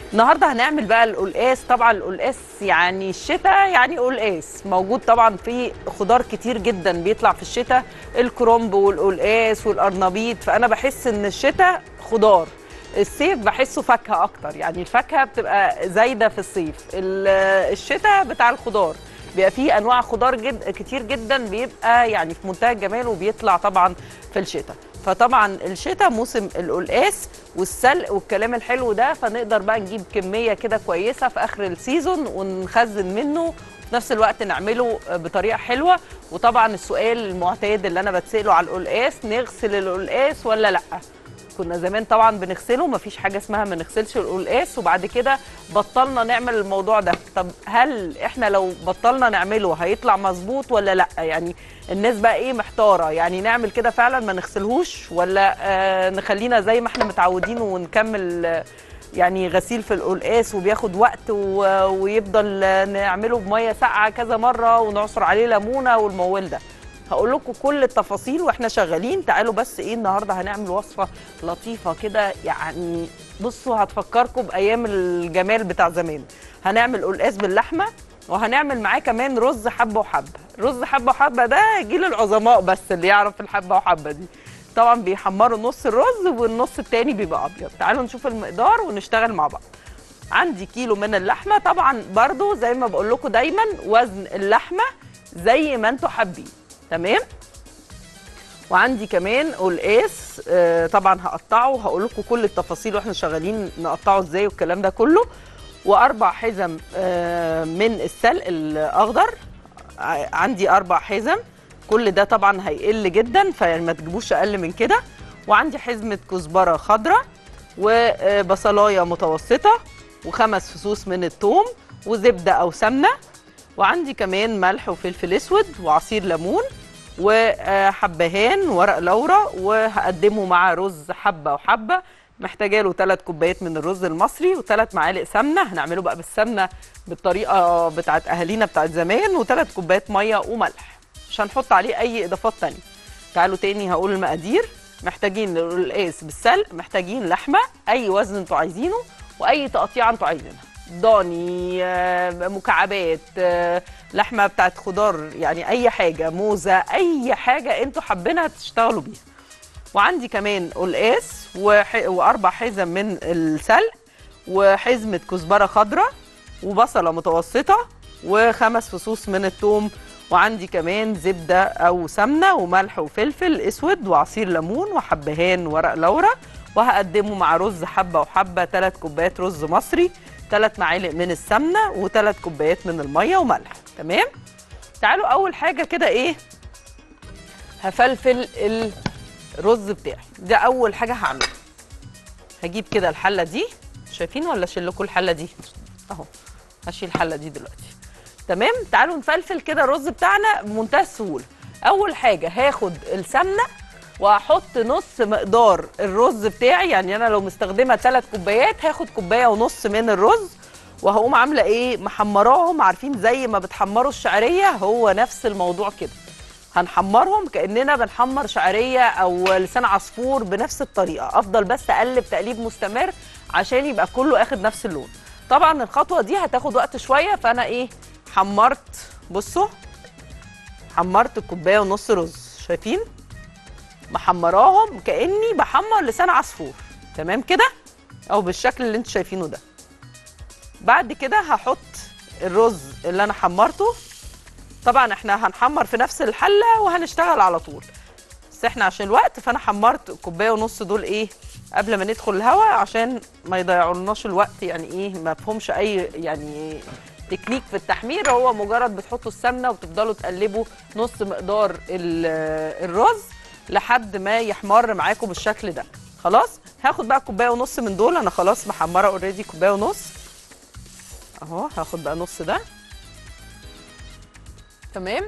النهارده هنعمل بقى القلقاس طبعا القلقاس يعني الشتاء يعني قلقاس موجود طبعا في خضار كتير جدا بيطلع في الشتاء الكرنب والقلقاس والقرنبيط فانا بحس ان الشتاء خضار الصيف بحسه فاكهه اكتر يعني الفاكهه بتبقى زايده في الصيف ال- الشتاء بتاع الخضار بيبقى فيه انواع خضار جد كتير جدا بيبقى يعني في منتهى الجمال وبيطلع طبعا في الشتاء فطبعا الشتاء موسم القلقاس والسلق والكلام الحلو ده فنقدر بقى نجيب كميه كده كويسه في اخر السيزون ونخزن منه في نفس الوقت نعمله بطريقه حلوه وطبعا السؤال المعتاد اللي انا بتساله على القلقاس نغسل القلقاس ولا لا كنا زمان طبعا بنغسله مفيش حاجه اسمها ما نغسلش القلقاس وبعد كده بطلنا نعمل الموضوع ده طب هل احنا لو بطلنا نعمله هيطلع مظبوط ولا لا يعني الناس بقى ايه محتاره يعني نعمل كده فعلا ما نغسلهوش ولا آه نخلينا زي ما احنا متعودين ونكمل آه يعني غسيل في القلقاس وبياخد وقت و- ويفضل آه، نعمله بميه ساقعه كذا مره ونعصر عليه ليمونه والموال ده هقول لكم كل التفاصيل واحنا شغالين تعالوا بس ايه النهارده هنعمل وصفه لطيفه كده يعني بصوا هتفكركم بايام الجمال بتاع زمان هنعمل قلقاس باللحمه وهنعمل معاه كمان رز حبه وحبه رز حبه وحبه ده جيل العظماء بس اللي يعرف الحبه وحبه دي طبعا بيحمروا نص الرز والنص التاني بيبقى ابيض تعالوا نشوف المقدار ونشتغل مع بعض عندي كيلو من اللحمه طبعا برضو زي ما بقول لكم دايما وزن اللحمه زي ما انتوا حابين تمام وعندي كمان قلقاس آه، طبعا هقطعه وهقول لكم كل التفاصيل واحنا شغالين نقطعه ازاي والكلام ده كله واربع حزم آه، من السلق الاخضر ع- عندي اربع حزم كل ده طبعا هيقل جدا فما تجيبوش اقل من كده وعندي حزمه كزبره خضراء وبصلايه متوسطه وخمس فصوص من الثوم وزبده او سمنه وعندي كمان ملح وفلفل اسود وعصير ليمون وحبهان ورق لورا وهقدمه مع رز حبه وحبه محتاجه له 3 كوبايات من الرز المصري وثلاث معالق سمنه هنعمله بقى بالسمنه بالطريقه بتاعت اهالينا بتاعت زمان وثلاث كوبايات ميه وملح مش هنحط عليه اي اضافات تانية تعالوا تاني هقول المقادير محتاجين القلقاس بالسلق محتاجين لحمه اي وزن انتوا عايزينه واي تقطيعه انتوا عايزينها ضاني آه، مكعبات آه، لحمه بتاعت خضار يعني اي حاجه موزه اي حاجه انتوا حابينها تشتغلوا بيها وعندي كمان قلقاس وح... واربع حزم من السلق وحزمه كزبره خضراء وبصله متوسطه وخمس فصوص من الثوم وعندي كمان زبده او سمنه وملح وفلفل اسود وعصير ليمون وحبهان ورق لورا وهقدمه مع رز حبه وحبه ثلاث كوبايات رز مصري ثلاث معالق من السمنه وثلاث كوبايات من الميه وملح تمام تعالوا اول حاجه كده ايه هفلفل الرز بتاعي ده اول حاجه هعملها هجيب كده الحله دي شايفين ولا اشيل لكم الحله دي اهو هشيل الحله دي دلوقتي تمام تعالوا نفلفل كده الرز بتاعنا بمنتهى السهوله اول حاجه هاخد السمنه وهحط نص مقدار الرز بتاعي يعني انا لو مستخدمه ثلاث كوبايات هاخد كوبايه ونص من الرز وهقوم عامله ايه محمراهم عارفين زي ما بتحمروا الشعريه هو نفس الموضوع كده هنحمرهم كاننا بنحمر شعريه او لسان عصفور بنفس الطريقه افضل بس اقلب تقليب مستمر عشان يبقى كله اخد نفس اللون طبعا الخطوه دي هتاخد وقت شويه فانا ايه حمرت بصوا حمرت كوبايه ونص رز شايفين محمراهم كاني بحمر لسان عصفور تمام كده او بالشكل اللي انتوا شايفينه ده بعد كده هحط الرز اللي انا حمرته طبعا احنا هنحمر في نفس الحله وهنشتغل على طول بس احنا عشان الوقت فانا حمرت كوبايه ونص دول ايه قبل ما ندخل الهواء عشان ما يضيعولناش الوقت يعني ايه ما فيهمش اي يعني تكنيك في التحمير هو مجرد بتحطوا السمنه وتفضلوا تقلبوا نص مقدار ال- الرز لحد ما يحمر معاكم بالشكل ده خلاص هاخد بقى كوبايه ونص من دول انا خلاص محمره اوريدي كوبايه ونص اهو هاخد بقى نص ده تمام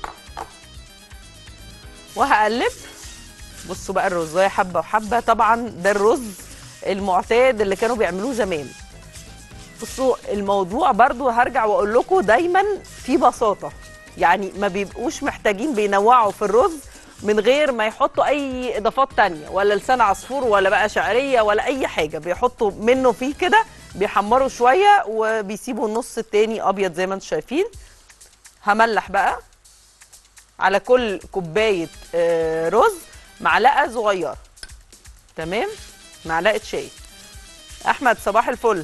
وهقلب بصوا بقى الرزايه حبه وحبه طبعا ده الرز المعتاد اللي كانوا بيعملوه زمان بصوا الموضوع برضو هرجع واقول لكم دايما في بساطه يعني ما بيبقوش محتاجين بينوعوا في الرز من غير ما يحطوا اي اضافات تانية ولا لسان عصفور ولا بقى شعريه ولا اي حاجه بيحطوا منه فيه كده بيحمروا شويه وبيسيبوا النص التاني ابيض زي ما انتم شايفين هملح بقى على كل كوبايه آه، رز معلقه صغيره تمام معلقه شاي احمد صباح الفل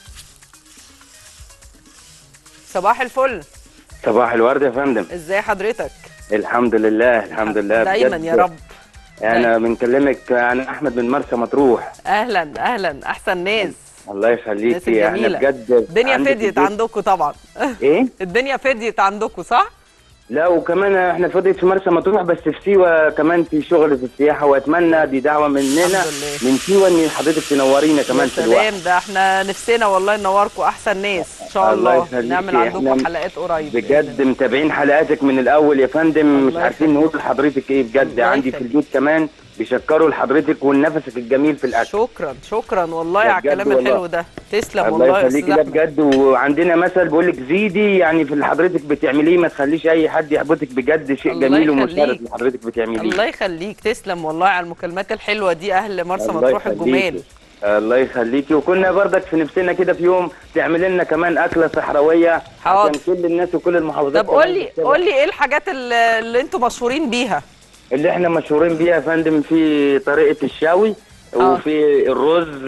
صباح الفل صباح الورد يا فندم ازاي حضرتك الحمد لله الحمد لله دايما بجد. يا رب انا بنكلمك انا احمد من مرسى مطروح اهلا اهلا احسن ناس الله الناس يخليكي احنا الجميلة. بجد الدنيا عندك فديت البيت- عندكم طبعا ايه الدنيا فديت عندكم صح لا وكمان احنا فضيت في مرسى مطروح بس في سيوه كمان في شغل في السياحه واتمنى دي دعوه مننا الحمد لله. من سيوه ان حضرتك تنورينا كمان يا في الوقت سلام ده احنا نفسنا والله ننوركم احسن ناس ان شاء الله الله يخليكي. نعمل عندكم احنا حلقات قريب بإذن بجد الله. متابعين حلقاتك من الاول يا فندم مش الله عارفين يخليك. نقول لحضرتك ايه بجد الله عندي في يخليك. البيت كمان بيشكروا لحضرتك ونفسك الجميل في الاكل شكرا شكرا والله ده على بجد الكلام والله. الحلو ده تسلم الله والله يا يخليكي استاذ ده احمد بجد وعندنا مثل بيقول لك زيدي يعني في اللي حضرتك بتعمليه ما تخليش اي حد يحبطك بجد شيء الله جميل يخليك. ومشرف اللي حضرتك بتعمليه الله يخليك تسلم والله على المكالمات الحلوه دي اهل مرسى الله مطروح يخليكي. الجمال الله يخليكي وكنا برضك في نفسنا كده في يوم تعمل لنا كمان اكله صحراويه حاضر. عشان كل الناس وكل المحافظات طب قول كمان لي بتتابع. قول لي ايه الحاجات اللي, اللي انتم مشهورين بيها اللي احنا مشهورين بيها يا فندم في طريقه الشاوي آه. وفي الرز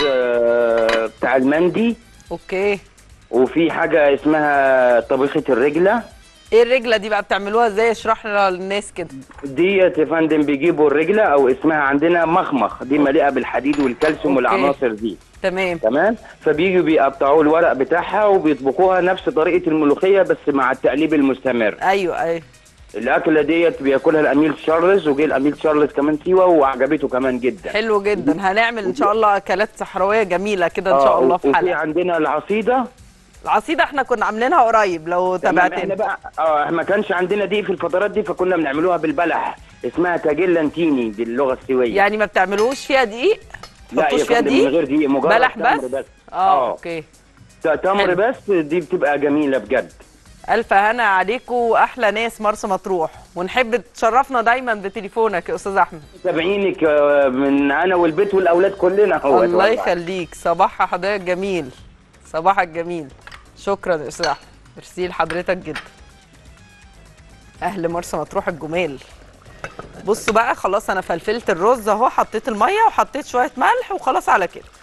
آه، بتاع المندي اوكي وفي حاجه اسمها طبيخه الرجله ايه الرجله دي بقى بتعملوها ازاي اشرح لنا للناس كده ديت يا فندم بيجيبوا الرجله او اسمها عندنا مخمخ دي مليئه بالحديد والكالسيوم أوكي. والعناصر دي تمام تمام فبيجوا بيقطعوا الورق بتاعها وبيطبخوها نفس طريقه الملوخيه بس مع التقليب المستمر ايوه ايوه الاكله ديت بياكلها الامير تشارلز وجه الامير تشارلز كمان سيوه وعجبته كمان جدا حلو جدا هنعمل ان شاء الله اكلات صحراويه جميله كده ان شاء الله في وفي حلقه عندنا العصيده العصيده احنا كنا عاملينها قريب لو تمام، احنا تابعتنا بقى اه ما كانش عندنا دي في الفترات دي فكنا بنعملوها بالبلح اسمها تاجيلانتيني باللغه السويه يعني ما بتعملوش فيها دقيق لا تحطوش يا فيها فندم من دقيق غير دقيق مجرد بلح تمر بس بس اه اوكي ت- تمر حلو. بس دي بتبقى جميله بجد الف هنا عليكم واحلى ناس مرسى مطروح ونحب تشرفنا دايما بتليفونك يا استاذ احمد متابعينك آه، من انا والبيت والاولاد كلنا هو الله يخليك صباح حضرتك جميل صباحك جميل شكرا يا استاذ احمد ميرسي لحضرتك جدا اهل مرسى مطروح الجمال بصوا بقى خلاص انا فلفلت الرز اهو حطيت الميه وحطيت شويه ملح وخلاص على كده